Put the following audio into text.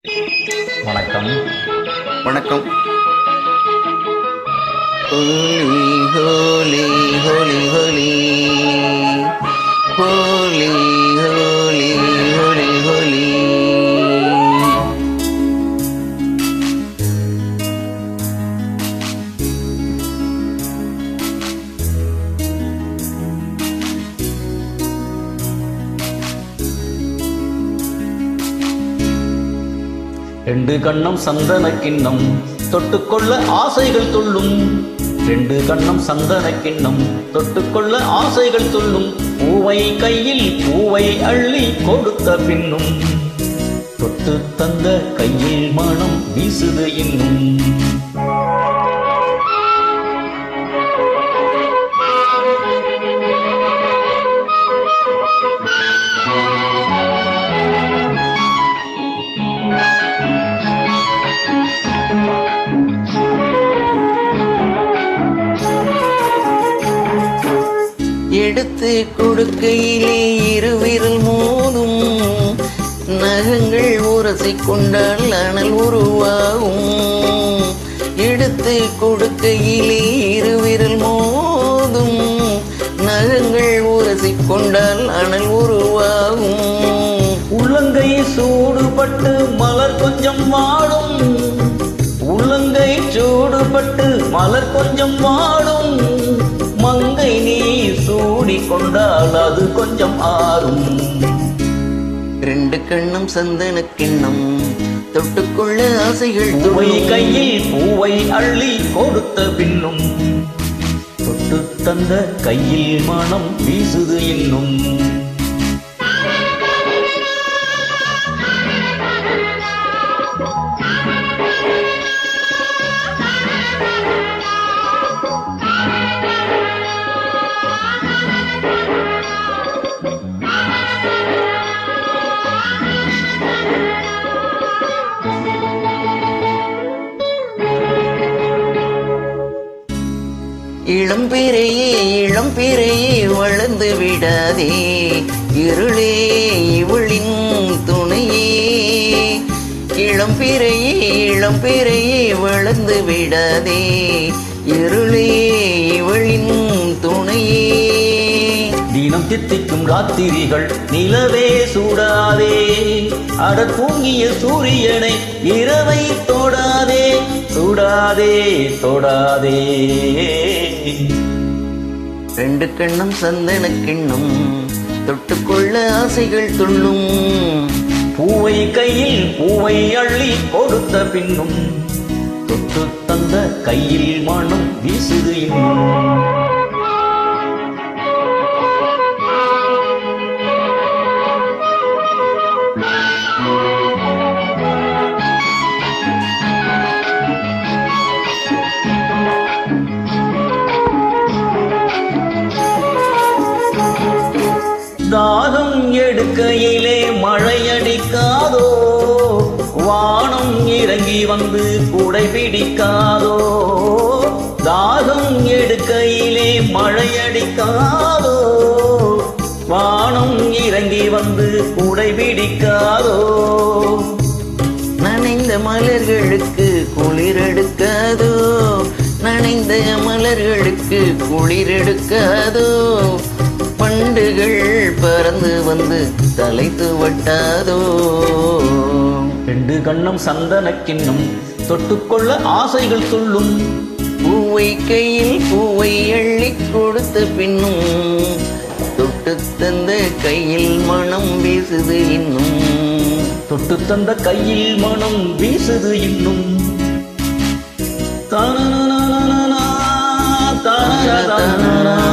வணக்கம் வணக்கம் ஹோலி ஹோலி ஹோலி ஹோலி ஹோலி ஹோலி ஹோலி ஹோலி ரெண்டு கண்ணம் சந்தன கிண்ணம் தொட்டுக்கொள்ள ஆசைகள் துள்ளும் ரெண்டு கண்ணம் சந்தன கிண்ணம் தொட்டுக்கொள்ள ஆசைகள் துள்ளும் பூவை கையில் பூவை அள்ளி கொடுத்த பின்னும் தொட்டு தந்த கையில் மனம் வீசுது இன்னும் எடுத்து கொடுக்கையிலே இருவிரல் மோதும் நகங்கள் உரசி கொண்டால் அனல் உருவாகும் எடுத்து கொடுக்கையிலே இருவிரல் மோதும் நகங்கள் உரசி கொண்டால் அனல் உருவாகும் உள்ளங்கை சூடுபட்டு மலர் கொஞ்சம் வாடும் உள்ளங்கை சூடுபட்டு மலர் கொஞ்சம் வாடும் மங்கை நீ சூடி கொண்டால் அது கொஞ்சம் ஆறும் ரெண்டு கண்ணும் சந்தன கிண்ணம் தொட்டுக்கொள்ள ஆசைகள் பூவை துள்ளும். கையில் பூவை அள்ளி கொடுத்த பின்னும் தொட்டு தந்த கையில் மனம் வீசுது இன்னும் இளம் பிறையே இளம் பிறையே வளர்ந்து விடாதே இருளே இவளின் துணையே இளம் பிறையே இளம் பிறையே வளர்ந்து விடாதே இருளே இவளின் துணையே தினம் தித்திக்கும் ராத்திரிகள் நிலவே சூடாதே அடர் தூங்கிய சூரியனை இரவை தொடாதே சுடாதே தொடாதே ரெண்டு கண்ணம் சந்தன கிண்ணம் தொட்டுக்கொள்ள ஆசைகள் துள்ளும் பூவை கையில் பூவை அள்ளி கொடுத்த பின்னும் தொட்டு தந்த கையில் மனம் வீசுது இன்னும் தாகம் எடுக்கையிலே மழையடிக்காதோ வானம் இறங்கி வந்து குடை பிடிக்காதோ தாகம் எடுக்கையிலே மழையடிக்காதோ வானம் இறங்கி வந்து குடை பிடிக்காதோ நனைந்த மலர்களுக்கு குளிர் எடுக்காதோ நனைந்த மலர்களுக்கு குளிர் எடுக்காதோ பண்டுகள் பறந்து வந்து தலைத்து வட்டாதோ ரெண்டு கண்ணம் சந்தன கிண்ணம் தொட்டுக்கொள்ள ஆசைகள் துள்ளும் பூவை கையில் பூவை அள்ளி கொடுத்த பின்னும் தொட்டு தந்த கையில் மனம் வீசுது இன்னும் தொட்டு தந்த கையில் மனம் வீசுது இன்னும் தானனனனனனா, தானனனனனா.